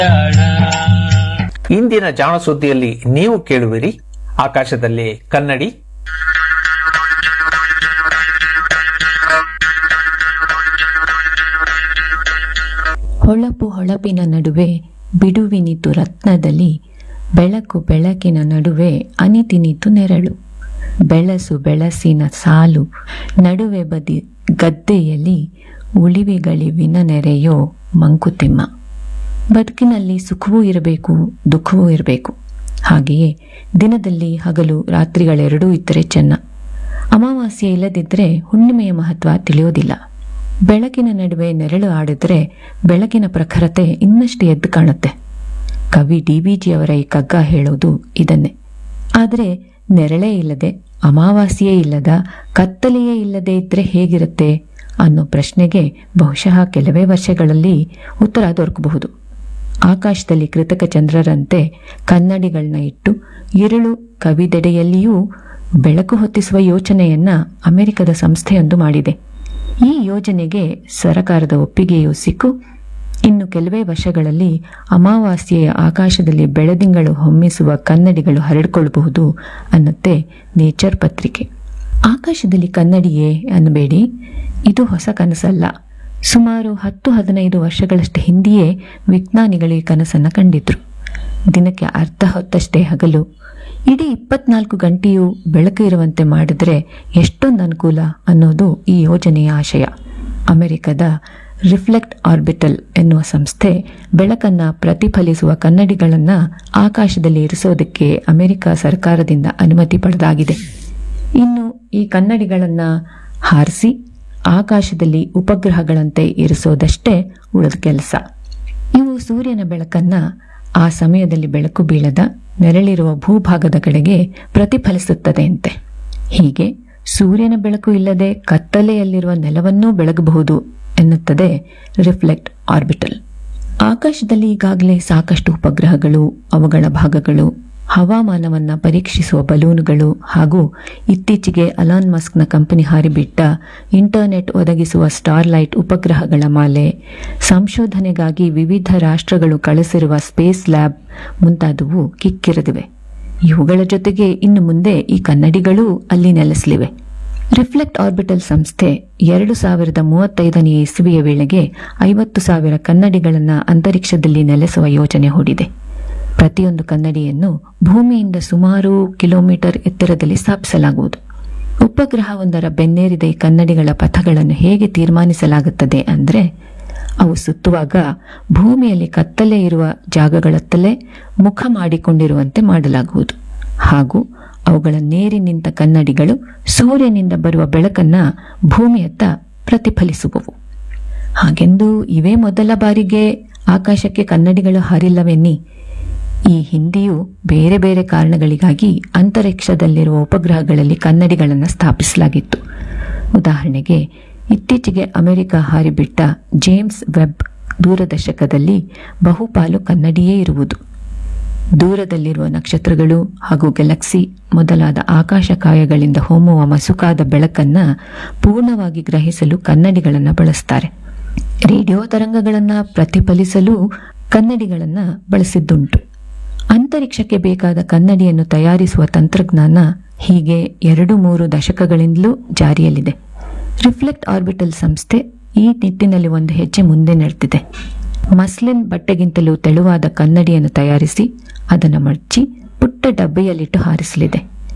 ಇಂದಿನ ಜಾಣ ಸುದ್ದಿಯಲ್ಲಿ ನೀವು ಕೇಳುವಿರಿ ಆಕಾಶದಲ್ಲಿ ಕನ್ನಡಿ ಹೊಳಪು ಹೊಳಪಿನ ನಡುವೆ ಬಿಡುವಿನಿತು ರತ್ನದಲ್ಲಿ ಬೆಳಕು ಬೆಳಕಿನ ನಡುವೆ ಅನಿತಿನಿತು ನೆರಳು ಬೆಳಸು ಬೆಳಸಿನ ಸಾಲು ನಡುವೆ ಬದಿ ಗದ್ದೆಯಲ್ಲಿ ಉಳಿವಿಗಳಿವಿನ ನೆರೆಯೋ ಮಂಕುತಿಮ್ಮ ಬದುಕಿನಲ್ಲಿ ಸುಖವೂ ಇರಬೇಕು ದುಃಖವೂ ಇರಬೇಕು ಹಾಗೆಯೇ ದಿನದಲ್ಲಿ ಹಗಲು ರಾತ್ರಿಗಳೆರಡೂ ಇದ್ದರೆ ಚೆನ್ನ ಅಮಾವಾಸ್ಯೆ ಇಲ್ಲದಿದ್ದರೆ ಹುಣ್ಣಿಮೆಯ ಮಹತ್ವ ತಿಳಿಯೋದಿಲ್ಲ ಬೆಳಕಿನ ನಡುವೆ ನೆರಳು ಆಡಿದ್ರೆ ಬೆಳಕಿನ ಪ್ರಖರತೆ ಇನ್ನಷ್ಟು ಎದ್ದು ಕಾಣುತ್ತೆ ಕವಿ ಡಿ ಬಿ ಜಿ ಅವರ ಈ ಕಗ್ಗ ಹೇಳೋದು ಇದನ್ನೇ ಆದರೆ ನೆರಳೇ ಇಲ್ಲದೆ ಅಮಾವಾಸ್ಯೆಯೇ ಇಲ್ಲದ ಕತ್ತಲೆಯೇ ಇಲ್ಲದೆ ಇದ್ರೆ ಹೇಗಿರುತ್ತೆ ಅನ್ನೋ ಪ್ರಶ್ನೆಗೆ ಬಹುಶಃ ಕೆಲವೇ ವರ್ಷಗಳಲ್ಲಿ ಉತ್ತರ ದೊರಕಬಹುದು ಆಕಾಶದಲ್ಲಿ ಕೃತಕ ಚಂದ್ರರಂತೆ ಕನ್ನಡಿಗಳನ್ನ ಇಟ್ಟು ഇരുಳು ಕವಿದೆಡೆಯಲ್ಲಿಯೂ ಬೆಳಕು ಹೊತ್ತಿಸುವ ಯೋಚನೆಯನ್ನ ಅಮೆರಿಕದ ಸಂಸ್ಥೆಯೊಂದು ಮಾಡಿದೆ ಈ ಯೋಜನೆಗೆ ಸರಕಾರದ ಒಪ್ಪಿಗೆಯೂ ಸಿಕ್ಕು ಇನ್ನು ಕೆಲವೇ ವರ್ಷಗಳಲ್ಲಿ ಅಮಾವಾಸ್ಯೆಯ ಆಕಾಶದಲ್ಲಿ ಬೆಳದಿಂಗಳು ಹೊಮ್ಮಿಸುವ ಕನ್ನಡಿಗಳು ಹರಡಿಕೊಳ್ಳಬಹುದು ಅನ್ನುತ್ತೆ ನೇಚರ್ ಪತ್ರಿಕೆ ಆಕಾಶದಲ್ಲಿ ಕನ್ನಡಿಯೇ ಅನ್ನಬೇಡಿ ಇದು ಹೊಸ ಕನಸಲ್ಲ ಸುಮಾರು ಹತ್ತು ಹದಿನೈದು ವರ್ಷಗಳಷ್ಟು ಹಿಂದೆಯೇ ವಿಜ್ಞಾನಿಗಳು ಈ ಕನಸನ್ನ ಕಂಡಿದ್ರು ದಿನಕ್ಕೆ ಅರ್ಧ ಹೊತ್ತಷ್ಟೇ ಹಗಲು ಇಡೀ ಇಪ್ಪತ್ನಾಲ್ಕು ಗಂಟೆಯೂ ಬೆಳಕು ಇರುವಂತೆ ಮಾಡಿದ್ರೆ ಎಷ್ಟೊಂದು ಅನುಕೂಲ ಅನ್ನೋದು ಈ ಯೋಜನೆಯ ಆಶಯ ಅಮೆರಿಕದ ರಿಫ್ಲೆಕ್ಟ್ ಆರ್ಬಿಟಲ್ ಎನ್ನುವ ಸಂಸ್ಥೆ ಬೆಳಕನ್ನ ಪ್ರತಿಫಲಿಸುವ ಕನ್ನಡಿಗಳನ್ನ ಆಕಾಶದಲ್ಲಿ ಇರಿಸೋದಕ್ಕೆ ಅಮೆರಿಕ ಸರ್ಕಾರದಿಂದ ಅನುಮತಿ ಪಡೆದಾಗಿದೆ ಇನ್ನು ಈ ಕನ್ನಡಿಗಳನ್ನ ಹಾರಿಸಿ ಆಕಾಶದಲ್ಲಿ ಉಪಗ್ರಹಗಳಂತೆ ಇರಿಸೋದಷ್ಟೇ ಉಳಿದ ಕೆಲಸ ಇವು ಸೂರ್ಯನ ಬೆಳಕನ್ನ ಆ ಸಮಯದಲ್ಲಿ ಬೆಳಕು ಬೀಳದ ನೆರಳಿರುವ ಭೂಭಾಗದ ಕಡೆಗೆ ಪ್ರತಿಫಲಿಸುತ್ತದೆ ಅಂತೆ ಹೀಗೆ ಸೂರ್ಯನ ಬೆಳಕು ಇಲ್ಲದೆ ಕತ್ತಲೆಯಲ್ಲಿರುವ ನೆಲವನ್ನೂ ಬೆಳಗಬಹುದು ಎನ್ನುತ್ತದೆ ರಿಫ್ಲೆಕ್ಟ್ ಆರ್ಬಿಟಲ್ ಆಕಾಶದಲ್ಲಿ ಈಗಾಗಲೇ ಸಾಕಷ್ಟು ಉಪಗ್ರಹಗಳು ಅವುಗಳ ಭಾಗಗಳು ಹವಾಮಾನವನ್ನ ಪರೀಕ್ಷಿಸುವ ಬಲೂನುಗಳು ಹಾಗೂ ಇತ್ತೀಚೆಗೆ ಅಲಾನ್ ಮಸ್ಕ್ನ ಕಂಪನಿ ಹಾರಿಬಿಟ್ಟ ಇಂಟರ್ನೆಟ್ ಒದಗಿಸುವ ಸ್ಟಾರ್ಲೈಟ್ ಉಪಗ್ರಹಗಳ ಮಾಲೆ ಸಂಶೋಧನೆಗಾಗಿ ವಿವಿಧ ರಾಷ್ಟ್ರಗಳು ಕಳಿಸಿರುವ ಸ್ಪೇಸ್ ಲ್ಯಾಬ್ ಮುಂತಾದವು ಕಿಕ್ಕಿರಿದಿವೆ ಇವುಗಳ ಜೊತೆಗೆ ಇನ್ನು ಮುಂದೆ ಈ ಕನ್ನಡಿಗಳೂ ಅಲ್ಲಿ ನೆಲೆಸಲಿವೆ ರಿಫ್ಲೆಕ್ಟ್ ಆರ್ಬಿಟಲ್ ಸಂಸ್ಥೆ ಎರಡು ಸಾವಿರದ ಮೂವತ್ತೈದನೇ ಇಸುವಿಯ ವೇಳೆಗೆ ಐವತ್ತು ಸಾವಿರ ಕನ್ನಡಿಗಳನ್ನು ಅಂತರಿಕ್ಷದಲ್ಲಿ ನೆಲೆಸುವ ಯೋಜನೆ ಹೂಡಿದೆ ಪ್ರತಿಯೊಂದು ಕನ್ನಡಿಯನ್ನು ಭೂಮಿಯಿಂದ ಸುಮಾರು ಕಿಲೋಮೀಟರ್ ಎತ್ತರದಲ್ಲಿ ಸ್ಥಾಪಿಸಲಾಗುವುದು ಉಪಗ್ರಹವೊಂದರ ಬೆನ್ನೇರಿದ ಈ ಕನ್ನಡಿಗಳ ಪಥಗಳನ್ನು ಹೇಗೆ ತೀರ್ಮಾನಿಸಲಾಗುತ್ತದೆ ಅಂದರೆ ಅವು ಸುತ್ತುವಾಗ ಭೂಮಿಯಲ್ಲಿ ಕತ್ತಲೆ ಇರುವ ಜಾಗಗಳತ್ತಲೇ ಮುಖ ಮಾಡಿಕೊಂಡಿರುವಂತೆ ಮಾಡಲಾಗುವುದು ಹಾಗೂ ಅವುಗಳ ನೇರಿ ನಿಂತ ಕನ್ನಡಿಗಳು ಸೂರ್ಯನಿಂದ ಬರುವ ಬೆಳಕನ್ನ ಭೂಮಿಯತ್ತ ಪ್ರತಿಫಲಿಸುವವು ಹಾಗೆಂದು ಇವೇ ಮೊದಲ ಬಾರಿಗೆ ಆಕಾಶಕ್ಕೆ ಕನ್ನಡಿಗಳು ಹಾರಿಲ್ಲವೆನ್ನಿ ಈ ಹಿಂದೆಯೂ ಬೇರೆ ಬೇರೆ ಕಾರಣಗಳಿಗಾಗಿ ಅಂತರಿಕ್ಷದಲ್ಲಿರುವ ಉಪಗ್ರಹಗಳಲ್ಲಿ ಕನ್ನಡಿಗಳನ್ನು ಸ್ಥಾಪಿಸಲಾಗಿತ್ತು ಉದಾಹರಣೆಗೆ ಇತ್ತೀಚೆಗೆ ಅಮೆರಿಕ ಹಾರಿಬಿಟ್ಟ ಜೇಮ್ಸ್ ವೆಬ್ ದೂರದರ್ಶಕದಲ್ಲಿ ಬಹುಪಾಲು ಕನ್ನಡಿಯೇ ಇರುವುದು ದೂರದಲ್ಲಿರುವ ನಕ್ಷತ್ರಗಳು ಹಾಗೂ ಗ್ಯಾಲಕ್ಸಿ ಮೊದಲಾದ ಆಕಾಶಕಾಯಗಳಿಂದ ಹೊಮ್ಮುವ ಮಸುಕಾದ ಬೆಳಕನ್ನ ಪೂರ್ಣವಾಗಿ ಗ್ರಹಿಸಲು ಕನ್ನಡಿಗಳನ್ನು ಬಳಸ್ತಾರೆ ರೇಡಿಯೋ ತರಂಗಗಳನ್ನು ಪ್ರತಿಫಲಿಸಲು ಕನ್ನಡಿಗಳನ್ನು ಬಳಸಿದ್ದುಂಟು ಅಂತರಿಕ್ಷಕ್ಕೆ ಬೇಕಾದ ಕನ್ನಡಿಯನ್ನು ತಯಾರಿಸುವ ತಂತ್ರಜ್ಞಾನ ಹೀಗೆ ಎರಡು ಮೂರು ದಶಕಗಳಿಂದಲೂ ಜಾರಿಯಲ್ಲಿದೆ ರಿಫ್ಲೆಕ್ಟ್ ಆರ್ಬಿಟಲ್ ಸಂಸ್ಥೆ ಈ ನಿಟ್ಟಿನಲ್ಲಿ ಒಂದು ಹೆಜ್ಜೆ ಮುಂದೆ ನಡೆದಿದೆ ಮಸ್ಲಿನ್ ಬಟ್ಟೆಗಿಂತಲೂ ತೆಳುವಾದ ಕನ್ನಡಿಯನ್ನು ತಯಾರಿಸಿ ಅದನ್ನು ಮಡಚಿ ಪುಟ್ಟ ಡಬ್ಬಿಯಲ್ಲಿಟ್ಟು ಹಾರಿಸಲಿದೆ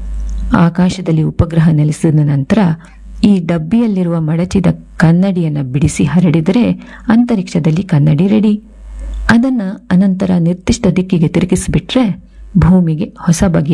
ಆಕಾಶದಲ್ಲಿ ಉಪಗ್ರಹ ನೆಲೆಸಿದ ನಂತರ ಈ ಡಬ್ಬಿಯಲ್ಲಿರುವ ಮಡಚಿದ ಕನ್ನಡಿಯನ್ನು ಬಿಡಿಸಿ ಹರಡಿದರೆ ಅಂತರಿಕ್ಷದಲ್ಲಿ ಕನ್ನಡಿ ರೆಡಿ ಅದನ್ನ ಅನಂತರ ನಿರ್ದಿಷ್ಟ ದಿಕ್ಕಿಗೆ ತಿರುಗಿಸಿಬಿಟ್ರೆ ಭೂಮಿಗೆ ಹೊಸ ಬಗೆಯ